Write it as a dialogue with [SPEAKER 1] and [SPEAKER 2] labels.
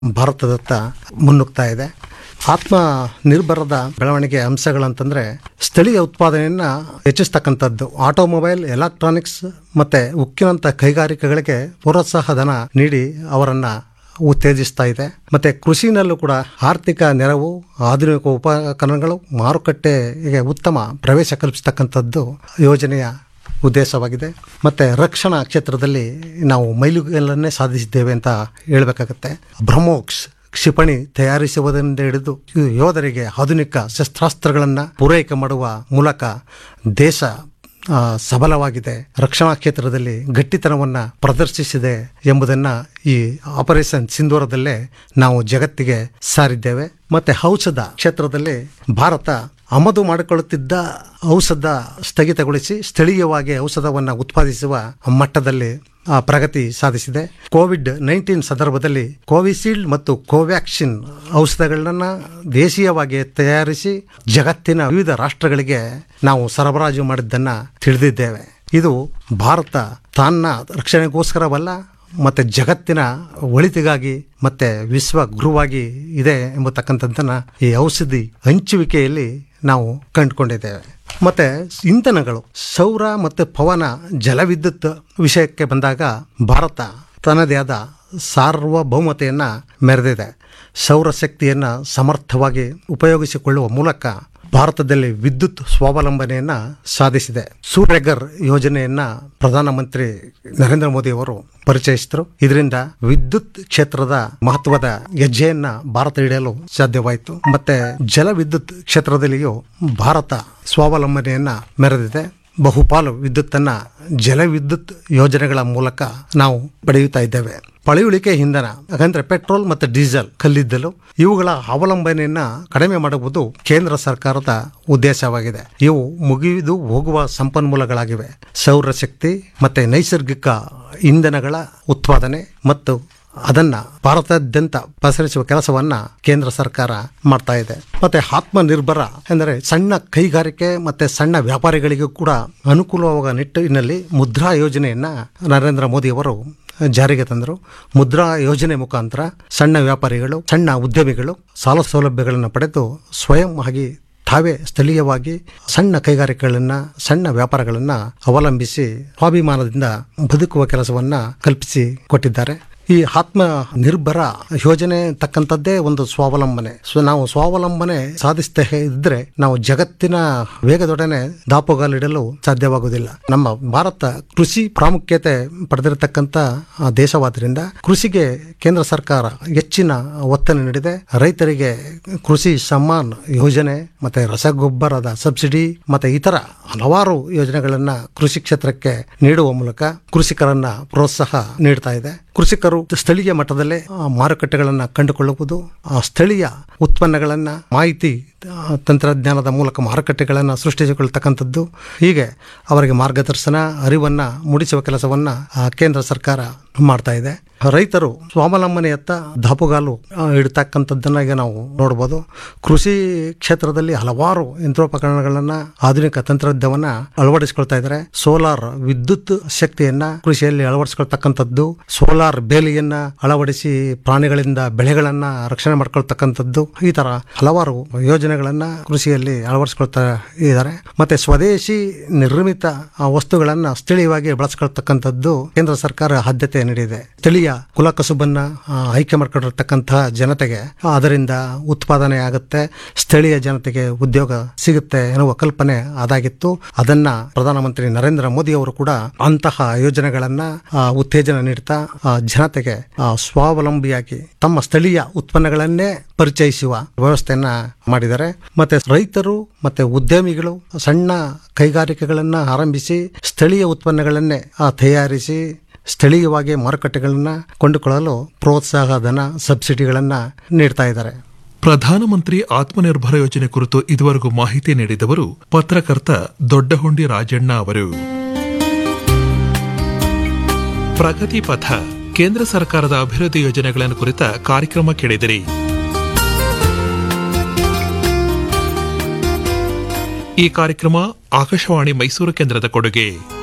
[SPEAKER 1] ಭಾರತದತ್ತ ಮುನ್ನುಗ್ತಾ ಇದೆ ಆತ್ಮ ನಿರ್ಭರದ ಬೆಳವಣಿಗೆ ಅಂಶಗಳಂತಂದ್ರೆ ಸ್ಥಳೀಯ ಉತ್ಪಾದನೆಯನ್ನ ಹೆಚ್ಚಿಸ್ತಕ್ಕಂಥದ್ದು ಆಟೋಮೊಬೈಲ್ ಎಲೆಕ್ಟ್ರಾನಿಕ್ಸ್ ಮತ್ತೆ ಉಕ್ಕಿನಂಥ ಕೈಗಾರಿಕೆಗಳಿಗೆ ಪ್ರೋತ್ಸಾಹ ಧನ ನೀಡಿ ಅವರನ್ನ ಉತ್ತೇಜಿಸ್ತಾ ಇದೆ ಮತ್ತೆ ಕೃಷಿನಲ್ಲೂ ಕೂಡ ಆರ್ಥಿಕ ನೆರವು ಆಧುನಿಕ ಉಪಕರಣಗಳು ಮಾರುಕಟ್ಟೆಗೆ ಉತ್ತಮ ಪ್ರವೇಶ ಕಲ್ಪಿಸ್ತಕ್ಕಂಥದ್ದು ಯೋಜನೆಯ ಉದ್ದೇಶವಾಗಿದೆ ಮತ್ತು ರಕ್ಷಣಾ ಕ್ಷೇತ್ರದಲ್ಲಿ ನಾವು ಮೈಲುಗಲ್ಲನ್ನೇ ಸಾಧಿಸಿದ್ದೇವೆ ಅಂತ ಹೇಳಬೇಕಾಗತ್ತೆ ಬ್ರಹ್ಮೋಕ್ಸ್ ಕ್ಷಿಪಣಿ ತಯಾರಿಸುವುದರಿಂದ ಹಿಡಿದು ಯೋಧರಿಗೆ ಆಧುನಿಕ ಶಸ್ತ್ರಾಸ್ತ್ರಗಳನ್ನು ಪೂರೈಕೆ ಮಾಡುವ ಮೂಲಕ ದೇಶ ಆ, ಸಬಲವಾಗಿದೆ ರಕ್ಷಣಾ ಕ್ಷೇತ್ರದಲ್ಲಿ ಗಟ್ಟಿತನವನ್ನು ಪ್ರದರ್ಶಿಸಿದೆ ಎಂಬುದನ್ನು ಈ ಆಪರೇಷನ್ ಸಿಂಧೂರದಲ್ಲೇ ನಾವು ಜಗತ್ತಿಗೆ ಸಾರಿದ್ದೇವೆ ಮತ್ತೆ ಔಷಧ ಕ್ಷೇತ್ರದಲ್ಲಿ ಭಾರತ ಆಮದು ಮಾಡಿಕೊಳ್ಳುತ್ತಿದ್ದ ಔಷಧ ಸ್ಥಗಿತಗೊಳಿಸಿ ಸ್ಥಳೀಯವಾಗಿ ಔಷಧವನ್ನು ಉತ್ಪಾದಿಸುವ ಮಟ್ಟದಲ್ಲಿ ಆ, ಪ್ರಗತಿ ಸಾಧಿಸಿದೆ ಕೋವಿಡ್ ನೈನ್ಟೀನ್ ಸಂದರ್ಭದಲ್ಲಿ ಕೋವಿಶೀಲ್ಡ್ ಮತ್ತು ಕೋವ್ಯಾಕ್ಸಿನ್ ಔಷಧಗಳನ್ನ ದೇಶೀಯವಾಗಿ ತಯಾರಿಸಿ ಜಗತ್ತಿನ ವಿವಿಧ ರಾಷ್ಟ್ರಗಳಿಗೆ ನಾವು ಸರಬರಾಜು ಮಾಡಿದ್ದನ್ನ ತಿಳಿದಿದ್ದೇವೆ ಇದು ಭಾರತ ತನ್ನ ರಕ್ಷಣೆಗೋಸ್ಕರವಲ್ಲ ಮತ್ತೆ ಜಗತ್ತಿನ ಒಳಿತಿಗಾಗಿ ಮತ್ತೆ ವಿಶ್ವ ಗುರುವಾಗಿ ಇದೆ ಎಂಬತಕ್ಕಂಥದ್ದನ್ನ ಈ ಔಷಧಿ ಹಂಚುವಿಕೆಯಲ್ಲಿ ನಾವು ಕಂಡುಕೊಂಡಿದ್ದೇವೆ ಮತ್ತೆ ಇಂಧನಗಳು ಸೌರ ಮತ್ತು ಪವನ ಜಲವಿದ್ಯುತ್ ವಿಷಯಕ್ಕೆ ಬಂದಾಗ ಭಾರತ ತನ್ನದೇ ಆದ ಸಾರ್ವಭೌಮತೆಯನ್ನು ಮೆರೆದಿದೆ ಸೌರಶಕ್ತಿಯನ್ನು ಸಮರ್ಥವಾಗಿ ಉಪಯೋಗಿಸಿಕೊಳ್ಳುವ ಮೂಲಕ ಭಾರತದಲ್ಲಿ ವಿದ್ಯುತ್ ಸ್ವಾವಲಂಬನೆಯನ್ನ ಸಾಧಿಸಿದೆ ಸೂರ್ಯಗರ್ ಯೋಜನೆಯನ್ನ ಪ್ರಧಾನಮಂತ್ರಿ ನರೇಂದ್ರ ಮೋದಿ ಅವರು ಪರಿಚಯಿಸಿದರು ಇದರಿಂದ ವಿದ್ಯುತ್ ಕ್ಷೇತ್ರದ ಮಹತ್ವದ ಹೆಜ್ಜೆಯನ್ನ ಭಾರತ ಹಿಡಿಯಲು ಸಾಧ್ಯವಾಯಿತು ಮತ್ತೆ ಜಲ ವಿದ್ಯುತ್ ಕ್ಷೇತ್ರದಲ್ಲಿಯೂ ಭಾರತ ಸ್ವಾವಲಂಬನೆಯನ್ನ ಮೆರೆದಿದೆ ಬಹುಪಾಲು ವಿದ್ಯುತ್ತನ್ನ ಜಲವಿದ್ಯುತ್ ಯೋಜನೆಗಳ ಮೂಲಕ ನಾವು ಪಡೆಯುತ್ತಾ ಇದ್ದೇವೆ ಪಳೆಯುಳಿಕೆ ಇಂಧನ ಹಾಗಂದ್ರೆ ಪೆಟ್ರೋಲ್ ಮತ್ತು ಡೀಸೆಲ್ ಕಲ್ಲಿದ್ದಲು ಇವುಗಳ ಅವಲಂಬನೆಯನ್ನ ಕಡಿಮೆ ಮಾಡುವುದು ಕೇಂದ್ರ ಸರ್ಕಾರದ ಉದ್ದೇಶವಾಗಿದೆ ಇವು ಮುಗಿದು ಹೋಗುವ ಸಂಪನ್ಮೂಲಗಳಾಗಿವೆ ಸೌರಶಕ್ತಿ ಮತ್ತೆ ನೈಸರ್ಗಿಕ ಇಂಧನಗಳ ಉತ್ಪಾದನೆ ಮತ್ತು ಅದನ್ನ ಭಾರತಾದ್ಯಂತ ಪಸರಿಸುವ ಕೆಲಸವನ್ನ ಕೇಂದ್ರ ಸರ್ಕಾರ ಮಾಡ್ತಾ ಇದೆ ಮತ್ತೆ ಆತ್ಮನಿರ್ಭರ ಎಂದರೆ ಸಣ್ಣ ಕೈಗಾರಿಕೆ ಮತ್ತೆ ಸಣ್ಣ ವ್ಯಾಪಾರಿಗಳಿಗೂ ಕೂಡ ಅನುಕೂಲವಾಗುವ ನಿಟ್ಟಿನಲ್ಲಿ ಮುದ್ರಾ ಯೋಜನೆಯನ್ನ ನರೇಂದ್ರ ಮೋದಿ ಅವರು ಜಾರಿಗೆ ತಂದರು ಮುದ್ರಾ ಯೋಜನೆ ಮುಖಾಂತರ ಸಣ್ಣ ವ್ಯಾಪಾರಿಗಳು ಸಣ್ಣ ಉದ್ಯಮಿಗಳು ಸಾಲ ಸೌಲಭ್ಯಗಳನ್ನು ಪಡೆದು ಸ್ವಯಂ ಆಗಿ ತಾವೇ ಸ್ಥಳೀಯವಾಗಿ ಸಣ್ಣ ಕೈಗಾರಿಕೆಗಳನ್ನ ಸಣ್ಣ ವ್ಯಾಪಾರಗಳನ್ನ ಅವಲಂಬಿಸಿ ಸ್ವಾಭಿಮಾನದಿಂದ ಬದುಕುವ ಕೆಲಸವನ್ನ ಕಲ್ಪಿಸಿ ಕೊಟ್ಟಿದ್ದಾರೆ ಈ ಆತ್ಮ ನಿರ್ಭರ ಯೋಜನೆ ತಕ್ಕಂಥದ್ದೇ ಒಂದು ಸ್ವಾವಲಂಬನೆ ಸೊ ನಾವು ಸ್ವಾವಲಂಬನೆ ಸಾಧಿಸ್ತಾ ಇದ್ರೆ ನಾವು ಜಗತ್ತಿನ ವೇಗದೊಡನೆ ದಾಪುಗಾಲಿಡಲು ಸಾಧ್ಯವಾಗುವುದಿಲ್ಲ ನಮ್ಮ ಭಾರತ ಕೃಷಿ ಪ್ರಾಮುಖ್ಯತೆ ಪಡೆದಿರತಕ್ಕಂಥ ಆ ದೇಶವಾದ್ದರಿಂದ ಕೃಷಿಗೆ ಕೇಂದ್ರ ಸರ್ಕಾರ ಹೆಚ್ಚಿನ ಒತ್ತನ್ನು ನೀಡಿದೆ ರೈತರಿಗೆ ಕೃಷಿ ಸಮ್ಮಾನ್ ಯೋಜನೆ ಮತ್ತೆ ರಸಗೊಬ್ಬರದ ಸಬ್ಸಿಡಿ ಮತ್ತೆ ಇತರ ಹಲವಾರು ಯೋಜನೆಗಳನ್ನ ಕೃಷಿ ಕ್ಷೇತ್ರಕ್ಕೆ ನೀಡುವ ಮೂಲಕ ಕೃಷಿಕರನ್ನ ಪ್ರೋತ್ಸಾಹ ನೀಡ್ತಾ ಇದೆ ಕೃಷಿಕರು ಸ್ಥಳೀಯ ಮಟ್ಟದಲ್ಲೇ ಆ, ಮಾರುಕಟ್ಟೆಗಳನ್ನು ಕಂಡುಕೊಳ್ಳುವುದು ಆ ಸ್ಥಳೀಯ ಉತ್ಪನ್ನಗಳನ್ನ ಮಾಹಿತಿ ಆ, ತಂತ್ರಜ್ಞಾನದ ಮೂಲಕ ಮಾರುಕಟ್ಟೆಗಳನ್ನು ಸೃಷ್ಟಿಸಿಕೊಳ್ತಕ್ಕಂಥದ್ದು ಹೀಗೆ ಅವರಿಗೆ ಮಾರ್ಗದರ್ಶನ ಅರಿವನ್ನ ಮೂಡಿಸುವ ಕೆಲಸವನ್ನ ಆ, ಕೇಂದ್ರ ಸರ್ಕಾರ ಮಾಡ್ತಾ ಇದೆ ರೈತರು ಸ್ವಾವಲಂಬನೆಯತ್ತ ದಾಪುಗಾಲು ಆ, ಇಡ್ತಕ್ಕಂಥದ್ದನ್ನ ಈಗ ನಾವು ನೋಡ್ಬೋದು ಕೃಷಿ ಕ್ಷೇತ್ರದಲ್ಲಿ ಹಲವಾರು ಯಂತ್ರೋಪಕರಣಗಳನ್ನ ಆಧುನಿಕ ತಂತ್ರಜ್ಞವನ್ನ ಅಳವಡಿಸಿಕೊಳ್ತಾ ಇದ್ದಾರೆ ಸೋಲಾರ್ ವಿದ್ಯುತ್ ಶಕ್ತಿಯನ್ನ ಕೃಷಿಯಲ್ಲಿ ಅಳವಡಿಸಿಕೊಳ್ತಕ್ಕಂಥದ್ದು ಸೋಲಾರ್ ಬೇಲಿಯನ್ನ ಅಳವಡಿಸಿ ಪ್ರಾಣಿಗಳಿಂದ ಬೆಳೆಗಳನ್ನ ರಕ್ಷಣೆ ಮಾಡ್ಕೊಳ್ತಕ್ಕಂಥದ್ದು ಈ ತರ ಹಲವಾರು ಯೋಜನೆಗಳನ್ನ ಕೃಷಿಯಲ್ಲಿ ಅಳವಡಿಸಿಕೊಳ್ತಾ ಇದ್ದಾರೆ ಮತ್ತೆ ಸ್ವದೇಶಿ ನಿರ್ಮಿತ ಆ, ವಸ್ತುಗಳನ್ನ ಸ್ಥಳೀಯವಾಗಿ ಬಳಸ್ಕೊಳ್ತಕ್ಕಂಥದ್ದು ಕೇಂದ್ರ ಸರ್ಕಾರ ಆದ್ಯತೆ ನೀಡಿದೆ ಸ್ಥಳೀಯ ಕುಲಕಸುಬನ್ನ ಆ, ಆಯ್ಕೆ ಮಾಡ್ಕೊಂಡಿರ್ತಕ್ಕಂತಹ ಜನತೆಗೆ ಅದರಿಂದ ಉತ್ಪಾದನೆ ಆಗುತ್ತೆ ಸ್ಥಳೀಯ ಜನತೆಗೆ ಉದ್ಯೋಗ ಸಿಗುತ್ತೆ ಎನ್ನುವ ಕಲ್ಪನೆ ಅದಾಗಿತ್ತು ಅದನ್ನ ಪ್ರಧಾನಮಂತ್ರಿ ನರೇಂದ್ರ ಮೋದಿ ಅವರು ಕೂಡ ಅಂತಹ ಯೋಜನೆಗಳನ್ನ ಆ, ಉತ್ತೇಜನ ನೀಡ್ತಾ ಆ, ಜನತೆಗೆ ಆ, ಸ್ವಾವಲಂಬಿಯಾಗಿ ತಮ್ಮ ಸ್ಥಳೀಯ ಉತ್ಪನ್ನಗಳನ್ನೇ ಪರಿಚಯಿಸುವ ವ್ಯವಸ್ಥೆಯನ್ನ ಮಾಡಿದ್ದಾರೆ ಮತ್ತೆ ರೈತರು ಮತ್ತೆ ಉದ್ಯಮಿಗಳು ಸಣ್ಣ ಕೈಗಾರಿಕೆಗಳನ್ನ ಆರಂಭಿಸಿ ಸ್ಥಳೀಯ ಉತ್ಪನ್ನಗಳನ್ನೇ ಆ, ತಯಾರಿಸಿ ಸ್ಥಳೀಯವಾಗಿ ಮಾರುಕಟ್ಟೆಗಳನ್ನ ಕೊಂಡುಕೊಳ್ಳಲು ಪ್ರೋತ್ಸಾಹ ಧನ ಸಬ್ಸಿಡಿಗಳನ್ನ ನೀಡ್ತಾ ಇದ್ದಾರೆ
[SPEAKER 2] ಪ್ರಧಾನಮಂತ್ರಿ ಆತ್ಮನಿರ್ಭರ ಯೋಜನೆ ಕುರಿತು ಇದುವರೆಗೂ ಮಾಹಿತಿ ನೀಡಿದವರು ಪತ್ರಕರ್ತ ದೊಡ್ಡಹೊಂಡಿ ರಾಜಣ್ಣ ಅವರು ಪ್ರಗತಿ ಪಥ ಕೇಂದ್ರ ಸರ್ಕಾರದ ಅಭಿವೃದ್ಧಿ ಯೋಜನೆಗಳನ್ನು ಕುರಿತ ಕಾರ್ಯಕ್ರಮ ಕೇಳಿದಿರಿ ಈ ಕಾರ್ಯಕ್ರಮ ಆಕಾಶವಾಣಿ ಮೈಸೂರು ಕೇಂದ್ರದ ಕೊಡುಗೆ